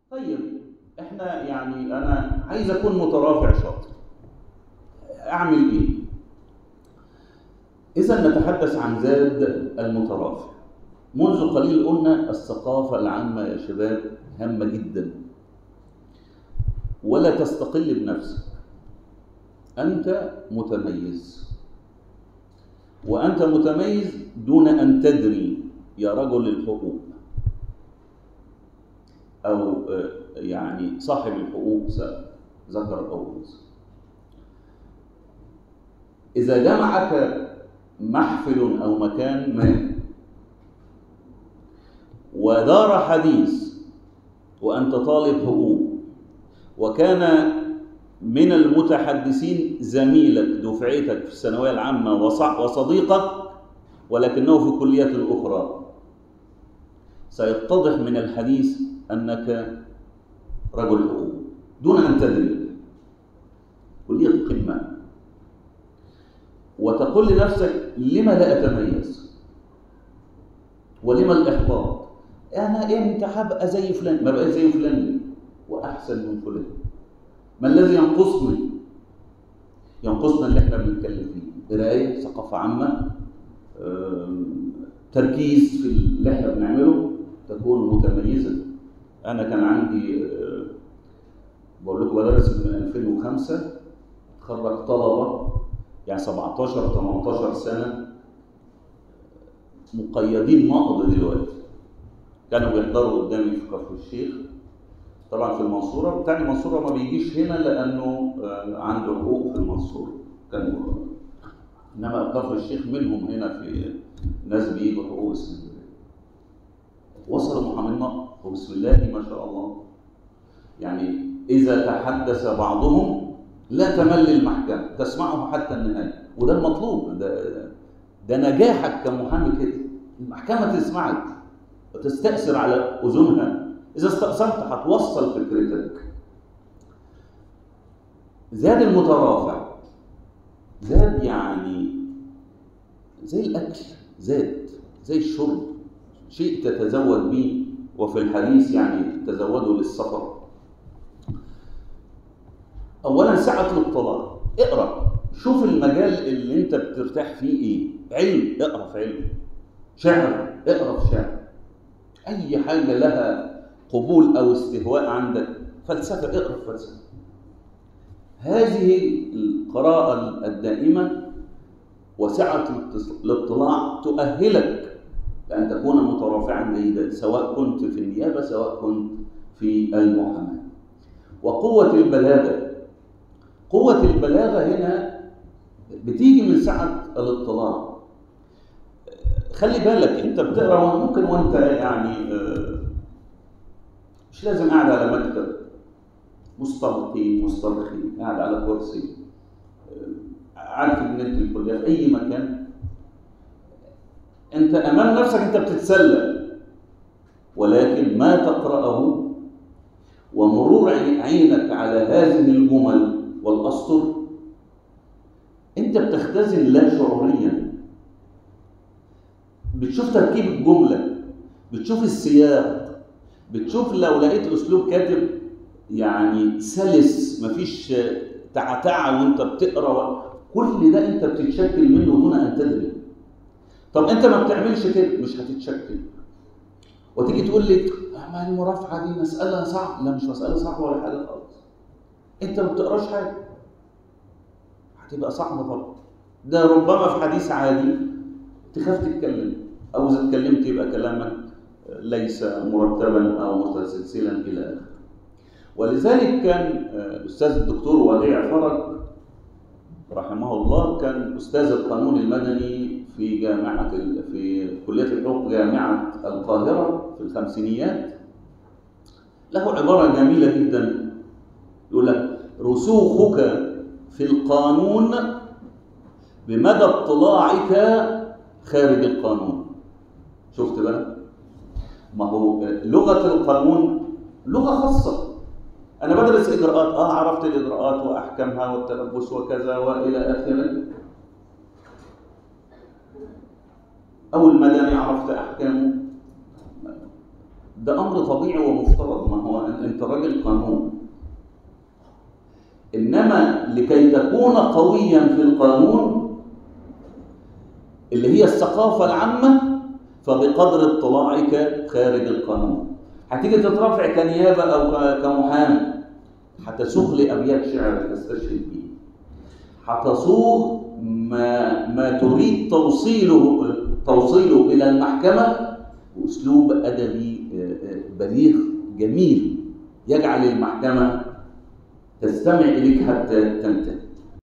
طيب احنا يعني انا عايز اكون مترافع شاطر اعمل ايه اذا نتحدث عن زاد المترافع منذ قليل قلنا الثقافه العامه يا شباب هامه جدا ولا تستقل بنفسك انت متميز وانت متميز دون ان تدري يا رجل الحقوق او يعني صاحب الحقوق ذكر او انثى اذا جمعك محفل او مكان ما ودار حديث وانت طالب حقوق وكان من المتحدثين زميلك دفعتك في الثانويه العامه وصديقك ولكنه في كليه اخرى سيتضح من الحديث انك رجل حقوق دون ان تدري كليه قمه وتقول لنفسك لما لا اتميز ولما الاحباط انا امتى هبقى زي فلان ما بقيت زي فلان واحسن من فلان ما الذي ينقصني ينقصنا اللي احنا بنتكلم فيه قرايه ثقافه عامه تركيز في اللي احنا بنعمله تكون متميزه انا كان عندي بقول لكم بدرس من 2005 اتخرج طلبه يعني 17 18 سنه مقيدين نقض دلوقتي كانوا بيحضروا قدامي في كفر الشيخ طبعا في المنصوره بتاع المنصوره ما بيجيش هنا لانه عنده حقوق في المنصوره كان انما كفر الشيخ منهم هنا في ناس بيجوا حقوق اسكندريه وصلوا محامين نقض وبسم الله ما شاء الله يعني اذا تحدث بعضهم لا تمل المحكمه تسمعه حتى النهايه وده المطلوب ده ده نجاحك كمحامي كده المحكمه تسمعك وتستأثر على اذنها اذا استأثرت هتوصل فكرتك زاد المترافع زاد يعني زي الاكل زاد زي الشرب شيء تتزود به وفي الحديث يعني تزودوا للسفر اولا سعه الاطلاع اقرا شوف المجال اللي انت بترتاح فيه ايه علم اقرا في علم شعر اقرا في شعر اي حاجه لها قبول او استهواء عندك فلسفه اقرا في فلسفه هذه القراءه الدائمه وسعه الاطلاع تؤهلك لان تكون مترافعا جيدا سواء كنت في النيابه سواء كنت في المحاماه وقوه البلاغه قوه البلاغه هنا بتيجي من سعه الاطلاع خلي بالك انت بتقرا ممكن وانت يعني مش لازم قاعد على مكتب مستلقي مسترخي قاعد على كرسي قاعد في جنينه الكليه في اي مكان انت امام نفسك انت بتتسلى ولكن ما تقراه ومرور عينك على هذه الجمل والاسطر انت بتختزن لا شعوريا بتشوف تركيب الجمله بتشوف السياق بتشوف لو لقيت اسلوب كاتب يعني سلس مفيش تعتعه وانت بتقرا كل ده انت بتتشكل منه دون ان تدري طب انت ما بتعملش كده مش هتتشكل وتيجي تقول لي ما المرافعه دي مساله صعبه لا مش مساله صعبه ولا حاجه خالص انت ما بتقراش حاجه هتبقى صعبه طبعا ده ربما في حديث عادي تخاف تتكلم او اذا اتكلمت يبقى كلامك ليس مرتبا او متسلسلا الى اخره ولذلك كان الاستاذ الدكتور وديع فرج رحمه الله كان استاذ القانون المدني في جامعه في كليه الحقوق جامعه القاهره في الخمسينيات له عباره جميله جدا يقول لك رسوخك في القانون بمدى اطلاعك خارج القانون شفت بقى ما هو لغه القانون لغه خاصه انا بدرس اجراءات اه عرفت الاجراءات واحكامها والتلبس وكذا والى اخره او المدني عرفت احكامه ده امر طبيعي ومفترض ما هو انت راجل قانون انما لكي تكون قويا في القانون اللي هي الثقافه العامه فبقدر اطلاعك خارج القانون هتيجي تترفع كنيابه او كمحامي هتسوق لابيات شعر تستشهد بيه هتصوغ ما ما تريد توصيله توصيله الى المحكمه باسلوب ادبي بليغ جميل يجعل المحكمه تستمع اليك حتى تنتهي